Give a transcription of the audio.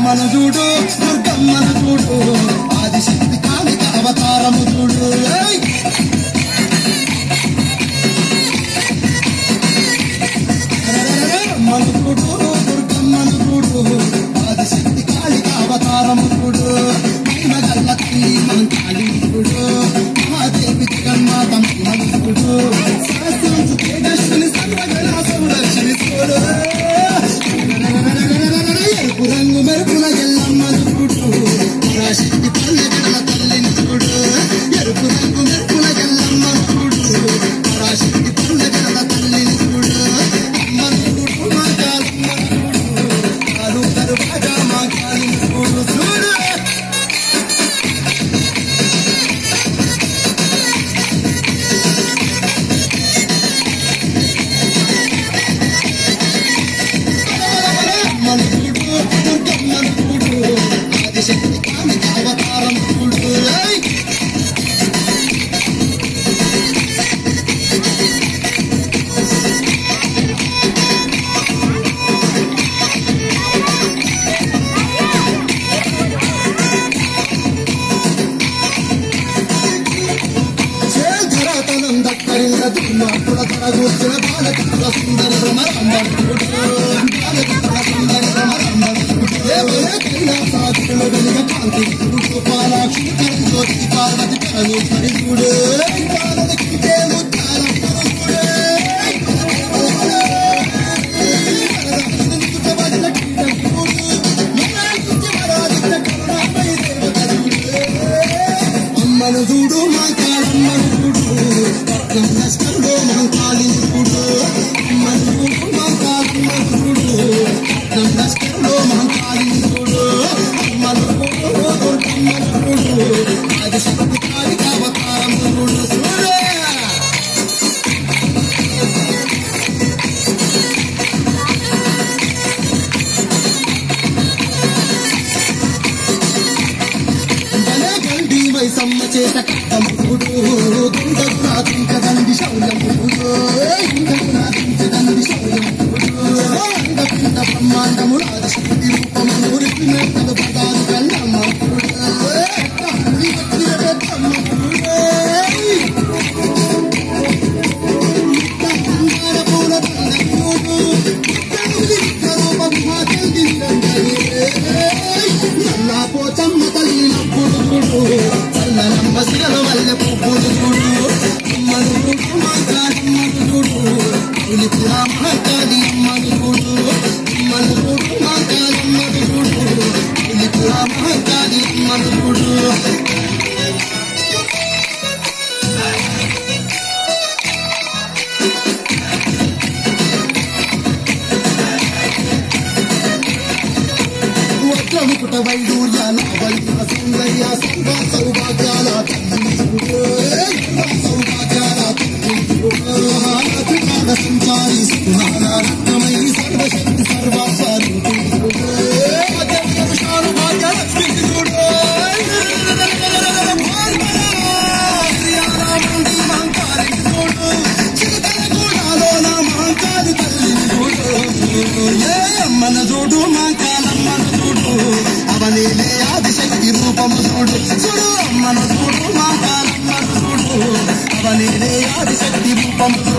అమ్మను చూడు దుర్గమ్మను చూడు ఆదిశక్తి కాళిక అవతారము చూడు ఏయ్! అమ్మను చూడు దుర్గమ్మను చూడు ఆదిశక్తి కాళిక అవతారము చూడు మహిమ గల్ల తల్లి మనం కాళీ చూడు మహాదేవి జగన్మాత మహిమను చూడు సహస్రంసు తేజస్విని సర్వజన సంరక్షణి చూడు ఎరుపు రంగు మెరుపుల ఎల్లమ్మను చూడు పరాశక్తి పల్లె గడల తల్లిని చూడు ఎరుపు రంగు మెరుపుల ఎల్లమ్మను చూడు పరాశక్తి పల్లె గడల తల్లిని చూడు అమ్మను చూడు మా కాలమ్మను చూడు కాలు కరువాగా మా కాలిని చూడు చూడు అమ్మను చూడు దుర్గమ్మను చూడు ఆదిశక్తి కామిక అవతారం చూడు ఏయ్! ధరాతనం దక్కరిల్ల దుర్మార్గుల తరగూర్చిన బాలకృష్ణ సుందర భ్రమరంబడు బాలకృష్ణ సుందర భ్రమరంబడు దేవయ కైలాసాదులు వెలుగ కాంతి చూడు పాలాక్షి కరుజ్యోతి పార్వతి పరమేశ్వరి చూడు పాలకి ముత్తాల చూడు అమ్మను చూడు మా కాలమ్మను చూడు పట్నం నష్టంలో మా కాలిని చూడు అమ్మను చూడు మా కాలమ్మను చూడు పట్నం నష్టంలో మా కాలిని చూడు అమ్మను చూడు దుర్గమ్మను చూడు అది శక్తి కాలిక అవతారం చూడు చూడు భలే గండి వైసమ్మ చేత కట్టముడు గుండకు నాదించదండి శౌర్యముడు గుండకు నాదించదండి శౌర్యముడు అండపిండ బ్రహ్మాండము ఆదిశక్తి రూపము ఊరికి మెట్టలు పదాలు కళ్ళమ్మడు పూల దండముడు నల్లా పోచమ్మ తల్లి నవ్వుడు చూడు చల్లనమ్మ శిగల వల్లె పువ్వులు చూడు అమ్మను చూడు మా కాడమ్మను చూడు పులిపుర మహాకాళి అమ్మను చూడు అమ్మను చూడు మా కాడమ్మను చూడు పులిపుర మహాకాళి అమ్మను చూడు వజ్రముకుట వైడూర్యాల వైద్య సౌందర్య సంఘ సౌభాగ్యాల తల్లి చూడు సౌభాగ్యాల తల్లి చూడు త్రికాల సంచారి సుకుమార రత్నమై సర్వశక్తి సర్వాస్వరూపి చూడు అత్యంత భాగ్య లక్ష్మి చూడు ప్రియారాముడి మహంకారి చూడు చిరుతల గూడాలో నా మహంకారి తల్లి చూడు ఏ అమ్మన చూడు మా కాలమ్మను చూడు అవనేలే ఆదిశక్తి రూపము చూడు చూడు అమ్మను చూడు మా కాలమ్మను చూడు అవనేలే ఆదిశక్తి రూపము